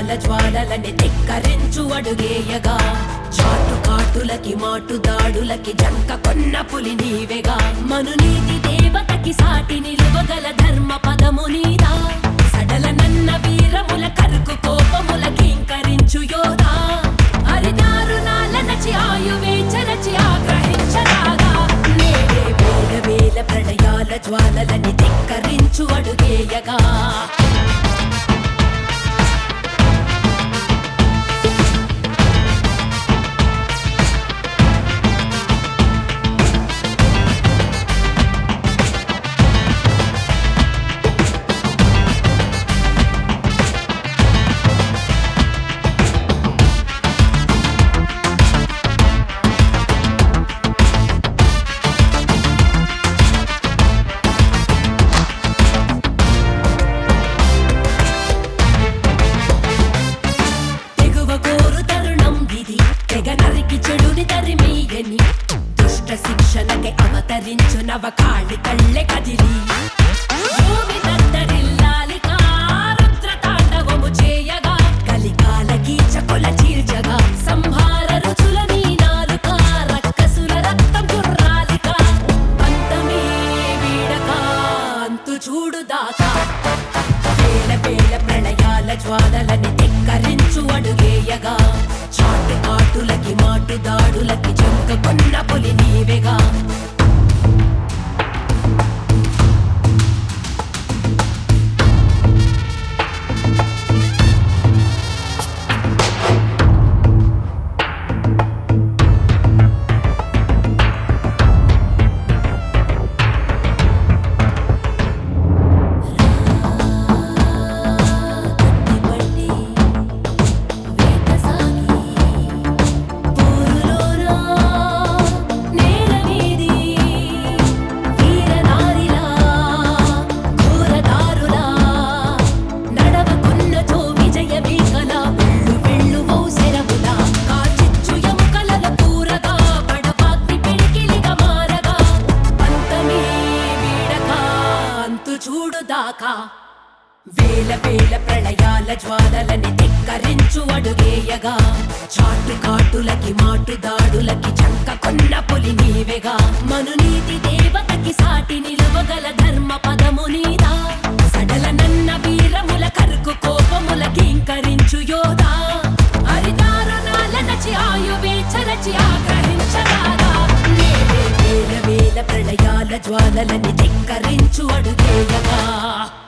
ప్రళయాల జ్వాలలని ధిక్కరించు అడుగేయగా చాటు కాటులకి మాటు దాడులకి జంక కొన్న పులి నీవెగా మనునీతి దేవతకి సాటి నిలువగల ధర్మ పదము నీదా సడల నన్న వీరముల కరుకు కోపముల కీంకరించు యోధా హరిదారుణాల నచి ఆయువే చరచి ఆగ్రహించరాగా నేడే వేల వేల ప్రళయాల జ్వాలలని ధిక్కరించు అడుగేయగా తెగువ కోరు తరుణం ఇది తెగ నరికి చెడుని తరిమీయని దుష్ట శిక్షణకి అవతరించు నవ కాళి కళ్ళె కదిలి భూమి దద్దరిల్లాలిక రుద్ర తాండవము చేయగా కలికాల కీచకుల చీల్చగా సంహార రుచుల నీ నాలుక రక్కసుల రక్తం గుర్రాలిక అంతమే వీడక అంతు చూడు దాకా వేల వేల ప్రళయాల జ్వాలలని ధిక్కరించు అడుగేయగా చాటు కాటులకి మాటు దాడులకి జంక కొన్న పులి నీవెగా కట్టిపట్టి వేట సాగి పోరులోనా నేల మీది వీరనారిలా ఘోరదారులా నడవకున్నచో విజయమే కల వెళ్ళు వెళ్ళు ఓసెరవులా కాచిచ్చు ఎముకలల కూరగా పడపాగ్ని పెడికిలిగా మారగా పంతమే వీడక అంతు చూడు దాకా వేల వేల ప్రళయాల జ్వాలలని ధిక్కరించు అడుగేయగా చాటు కాటులకి మాటు దాడులకి చంక కొన్న పులి నీవెగా మనునీతి దేవతకి సాటి నిలువగల ధర్మ పదము నీదా సడల నన్న వీరముల కరుకు కోపముల కీంకరించు యోధా హరిదారుణాల నచి ఆయువే చరచి ఆగ్రహించరాగా నేడే వేల వేల ప్రళయాల జ్వాలలని ధిక్కరించు అడుగేయగా